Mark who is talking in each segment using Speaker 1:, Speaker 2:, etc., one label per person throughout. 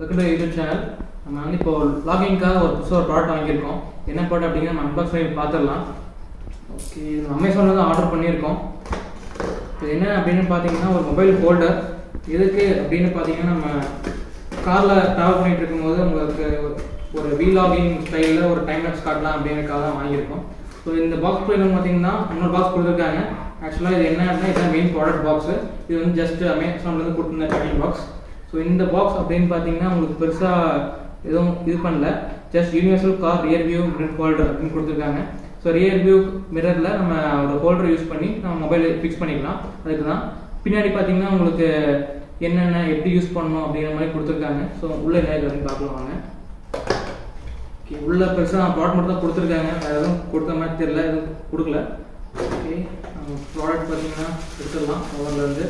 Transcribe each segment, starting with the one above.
Speaker 1: Welcome to YouTube channel நம்ம வந்து இப்போ லாகிங்காக ஒரு புதுசாக ஒரு ப்ராடக்ட் வாங்கியிருக்கோம் என்ன ப்ராடக்ட் அப்படிங்கிற நம்ம அன்பாக்ஸ் பண்ணி பார்த்துடலாம் ஓகே இது அமேசானில் தான் ஆர்டர் பண்ணியிருக்கோம் இது என்ன அப்படின்னு பார்த்தீங்கன்னா ஒரு மொபைல் ஹோல்டர் எதுக்கு அப்படின்னு பார்த்தீங்கன்னா நம்ம காரில் ட்ராவல் பண்ணிட்டு இருக்கும்போது உங்களுக்கு ஒரு வீலாகிங் ஸ்டைலில் ஒரு டைம் லேப்ஸ் காட்டலாம் அப்படிங்கிறதுக்காக தான் வாங்கியிருக்கோம் ஸோ இந்த பாக்ஸ் போய் பார்த்தீங்கன்னா இன்னொரு பாக்ஸ் கொடுத்துருக்காங்க ஆக்சுவலாக இது என்ன அப்படின்னா இதுதான் மெயின் ப்ராடக்ட் பாக்ஸு இது வந்து ஜஸ்ட் அமேசான்லேருந்து கொடுத்துருந்த பேக்கிங் பாக்ஸ் ஸோ இந்த பாக்ஸ் அப்படின்னு பார்த்தீங்கன்னா உங்களுக்கு பெருசாக எதுவும் இது பண்ணல just universal car rear view mirror holder அப்படின்னு கொடுத்துருக்காங்க ஸோ ரியர் வியூ மிரரில் நம்ம ஒரு ஹோல்டர் யூஸ் பண்ணி நம்ம மொபைல் ஃபிக்ஸ் பண்ணிக்கலாம் அதுக்கு தான் பின்னாடி பார்த்தீங்கன்னா உங்களுக்கு என்னென்ன எப்படி யூஸ் பண்ணணும் அப்படிங்கிற மாதிரி கொடுத்துருக்காங்க ஸோ உள்ள என்ன இருக்கு அப்படின்னு பார்க்கலாம் வாங்க ஓகே உள்ள பெருசாக ப்ராடக்ட் மட்டும் தான் கொடுத்துருக்காங்க வேறு எதுவும் கொடுத்த மாதிரி தெரியல எதுவும் கொடுக்கல ஓகே ப்ராடக்ட் பார்த்தீங்கன்னா எடுத்துடலாம் இருந்து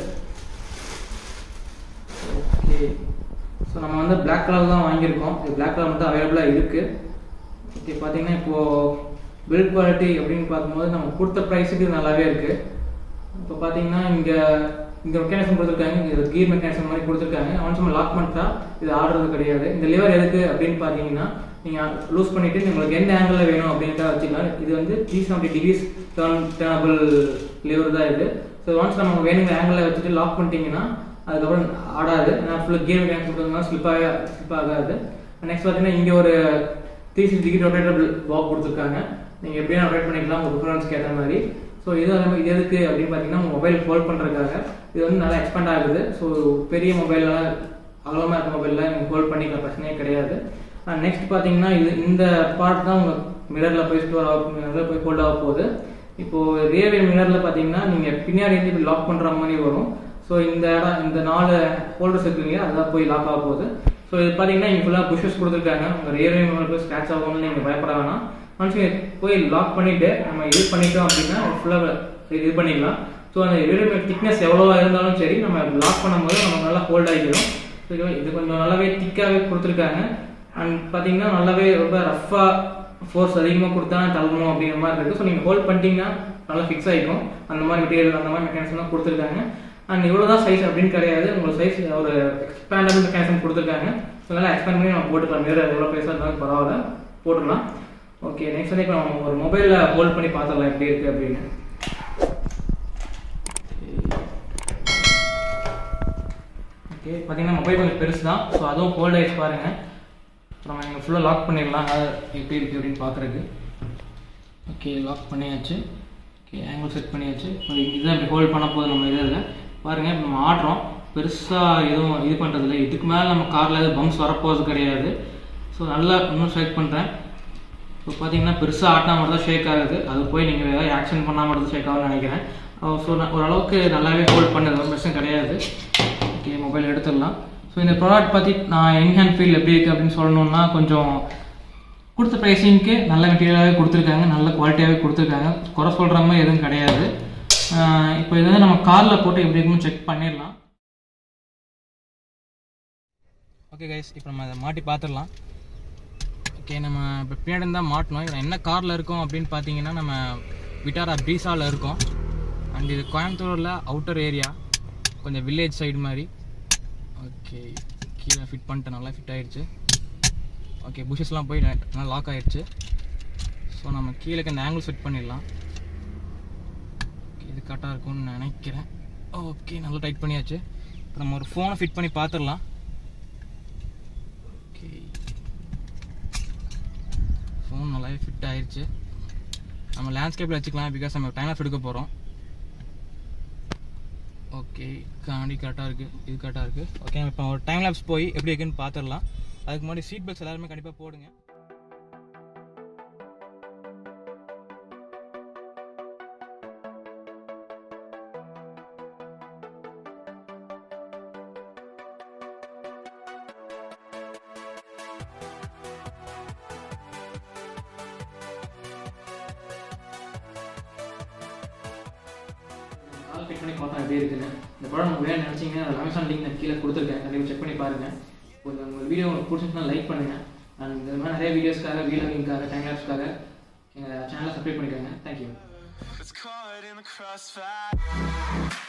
Speaker 1: ஓகே ஸோ நம்ம வந்து Black கலர் தான் வாங்கியிருக்கோம் இது Black கலர் மட்டும் அவைலபிளாக இருக்குது ஓகே பார்த்தீங்கன்னா இப்போது பில்ட் குவாலிட்டி அப்படின்னு பார்க்கும்போது நம்ம கொடுத்த ப்ரைஸுக்கு இது நல்லாவே இருக்குது இப்போ பார்த்தீங்கன்னா இங்கே இங்கே மெக்கானிசம் கொடுத்துருக்காங்க இங்கே கீர் மெக்கானிசம் மாதிரி கொடுத்துருக்காங்க ஒன்ஸ் நம்ம லாக் பண்ணிட்டா இது ஆடுறது கிடையாது இந்த லிவர் எதுக்கு அப்படின்னு பார்த்தீங்கன்னா நீங்கள் லூஸ் பண்ணிவிட்டு உங்களுக்கு எந்த ஆங்கிளில் வேணும் அப்படின்ட்டு வச்சுக்கலாம் இது வந்து three seventy degrees turn turnable lever தான் இது ஸோ ஒன்ஸ் நம்ம வேணுங்கிற ஆங்கிளில் வச்சுட்டு லாக் பண்ணிட்டீங்கன்னா அதுக்கப்புறம் ஆடாது ஏன்னா ஃபுல்லாக கேம் கேம் கொடுத்ததுனால ஸ்லிப்பாக ஸ்லிப் ஆகாது நெக்ஸ்ட் பார்த்தீங்கன்னா இங்கே ஒரு three six degree rotatable back கொடுத்துருக்காங்க நீங்கள் எப்படியும் ரொட்டேட் பண்ணிக்கலாம் உங்கள் ப்ரிஃபரன்ஸ்க்கு ஏற்ற மாதிரி ஸோ இது அதே மாதிரி இது எதுக்கு அப்படின்னு பார்த்தீங்கன்னா உங்கள் மொபைல் ஹோல்ட் பண்ணுறதுக்காக இது வந்து நல்லா எக்ஸ்பேண்ட் ஆகுது ஸோ பெரிய மொபைல்லாம் அகலமாக இருக்க மொபைலில் நீங்கள் ஹோல்ட் பண்ணிக்கலாம் பிரச்சனையே கிடையாது நெக்ஸ்ட் பார்த்தீங்கன்னா இது இந்த பார்ட் தான் உங்கள் மிரரில் போய் ஸ்டோர் ஆக மிரரில் போய் ஹோல்ட் ஆக போகுது இப்போது ரியர் மிரரில் பார்த்தீங்கன்னா நீங்கள் பின்னாடி இருந்து இப்படி லாக் பண்ணுற மாதிரி வரும் ஸோ இந்த இடம் இந்த நாலு ஹோல்டர்ஸ் இருக்குங்க அதான் போய் லாக் ஆக போகுது ஸோ இது பார்த்தீங்கன்னா இங்கே ஃபுல்லாக புஷஸ் கொடுத்துருக்காங்க உங்கள் ரியர் மிரர் ஸ்க்ராச் ஆகும்னு நீங்கள் பயப்பட வேணாம் ஒன்ஸ் போய் லாக் பண்ணிவிட்டு நம்ம இது பண்ணிட்டோம் அப்படின்னா ஃபுல்லாக இது பண்ணிக்கலாம் ஸோ அந்த ரியர் திக்னஸ் எவ்வளோவா இருந்தாலும் சரி நம்ம லாக் பண்ணும்போது நம்ம நல்லா ஹோல்ட் ஆகிக்கிறோம் ஸோ இது கொஞ்சம் நல்லாவே திக்காகவே கொடுத்துருக்காங்க அண்ட் பார்த்தீங்கன்னா நல்லாவே ரொம்ப ரஃப்பாக ஃபோர்ஸ் அதிகமாக கொடுத்தா தள்ளணும் அப்படிங்கிற மாதிரி இருக்குது ஸோ நீங்கள் ஹோல்ட் பண்ணிட்டீங்கன்னா நல்லா ஃபிக்ஸ் ஆகிக்கும் அந்த மாதிரி மெட்டீரியல் அந்த மாதிரி மெக்கானிசம் தான் கொடுத்துருக்காங்க அண்ட் இவ்வளோ தான் சைஸ் அப்படின்னு கிடையாது உங்களுக்கு சைஸ் ஒரு எக்ஸ்பேண்டபிள் மெக்கானிசம் கொடுத்துருக்காங்க ஸோ நல்லா எக்ஸ்பேண்ட் பண்ணி நம்ம போட்டுக்கலாம் வேறு எவ்வளோ பைசா இருந்தாலும் பரவாயில்ல போட்டுடலாம் ஓகே நெக்ஸ்ட் வந்து இப்போ நம்ம ஒரு மொபைலில் ஹோல்ட் பண்ணி பார்த்துடலாம் எப்படி இருக்குது அப்படின்னு ஓகே பார்த்தீங்கன்னா மொபைல் கொஞ்சம் பெருசு தான் ஸோ அதுவும் ஹோல்ட் ஆகிடுச்சு பாருங்கள் நம்ம இங்கே ஃபுல்லாக லாக் பண்ணிடலாம் அது எப்படி இருக்குது அப்படின்னு பார்க்குறதுக்கு ஓகே லாக் பண்ணியாச்சு ஓகே ஆங்கிள் செட் பண்ணியாச்சு ஸோ இதுதான் இப்படி ஹோல்ட் பண்ண போதும் நம்ம இதில் பாருங்கள் இப்போ நம்ம ஆடுறோம் பெருசாக எதுவும் இது பண்ணுறதில்ல இதுக்கு மேலே நம்ம காரில் எதுவும் பம்ப்ஸ் வரப்போகிறது கிடையாது ஸோ நல்லா இன்னும் ஷேக் பண்ணுறேன் இப்போ பார்த்தீங்கன்னா பெருசாக ஆட்டினா மட்டும் தான் ஷேக் ஆகுது அது போய் நீங்கள் ஏதாவது ஆக்ஷன் பண்ணால் மட்டும் தான் ஷேக் ஆகும்னு நினைக்கிறேன் ஸோ நான் ஓரளவுக்கு நல்லாவே ஹோல்ட் பண்ணுது ஒரு பிரச்சனை கிடையாது ஓகே மொபைல் எடுத்துடலாம் ஸோ இந்த ப்ராடக்ட் பற்றி நான் என்ஹேண்ட் ஃபீல் எப்படி இருக்குது அப்படின்னு சொல்லணுன்னா கொஞ்சம் கொடுத்த ப்ரைஸிங்க்கு நல்ல மெட்டீரியலாகவே கொடுத்துருக்காங்க நல்ல குவாலிட்டியாகவே கொடுத்துருக்காங்க குறை சொல்கிற மாதிரி எதுவும் கிடையாது இப்போ இது வந்து நம்ம காரில் போட்டு எப்படி இருக்குன்னு செக் பண்ணிடலாம் ஓகே கைஸ் இப்போ நம்ம அதை மாட்டி பார்த்துடலாம் ஓகே நம்ம இப்போ பின்னாடி தான் மாட்டணும் இதில் என்ன காரில் இருக்கோம் அப்படின்னு பார்த்தீங்கன்னா நம்ம விட்டாரா பீசாவில் இருக்கோம் அண்ட் இது கோயம்புத்தூரில் அவுட்டர் ஏரியா கொஞ்சம் வில்லேஜ் சைடு மாதிரி ஓகே கீழே ஃபிட் பண்ணிட்டு நல்லா ஃபிட் ஆகிடுச்சு ஓகே புஷஸ்லாம் போய் நல்லா லாக் ஆகிடுச்சு ஸோ நம்ம கீழே இந்த ஆங்கிள் செட் பண்ணிடலாம் இது கரெக்டாக இருக்கும்னு நினைக்கிறேன் ஓகே நல்லா டைட் பண்ணியாச்சு இப்போ நம்ம ஒரு ஃபோனை ஃபிட் பண்ணி பார்த்துடலாம் ஓகே ஃபோன் நல்லாவே ஃபிட் ஆயிடுச்சு நம்ம லேண்ட்ஸ்கேப்பில் வச்சுக்கலாம் பிகாஸ் நம்ம டைம் ஆஃப் எடுக்க போகிறோம் ஓகே காண்டி கரெக்டாக இருக்குது இது கரெக்டாக இருக்குது ஓகே இப்போ ஒரு டைம் லேப்ஸ் போய் எப்படி இருக்குன்னு பார்த்துடலாம் அதுக்கு முன்னாடி சீட் பெல்ட்ஸ் எல்லாருமே கண்டிப்பாக போடுங்க கால் ஃபிட் பண்ணி பார்த்தா எப்படி இருக்குன்னு இந்த படம் உங்களுக்கு வேணும் நினச்சிங்க அது அமேசான் லிங்க் நான் கீழே கொடுத்துருக்கேன் கண்டிப்பாக செக் பண்ணி பாருங்கள் கொஞ்சம் உங்கள் வீடியோ உங்களுக்கு பிடிச்சிருந்தா லைக் பண்ணுங்கள் அண்ட் இந்த மாதிரி நிறைய வீடியோஸ்க்காக வீலாகிங்காக டைம் லேப்ஸ்க்காக எங்கள் சேனலை சப்ஸ்கிரைப் பண்ணிக்கோங்க thank you
Speaker 2: It's caught in the crossfire.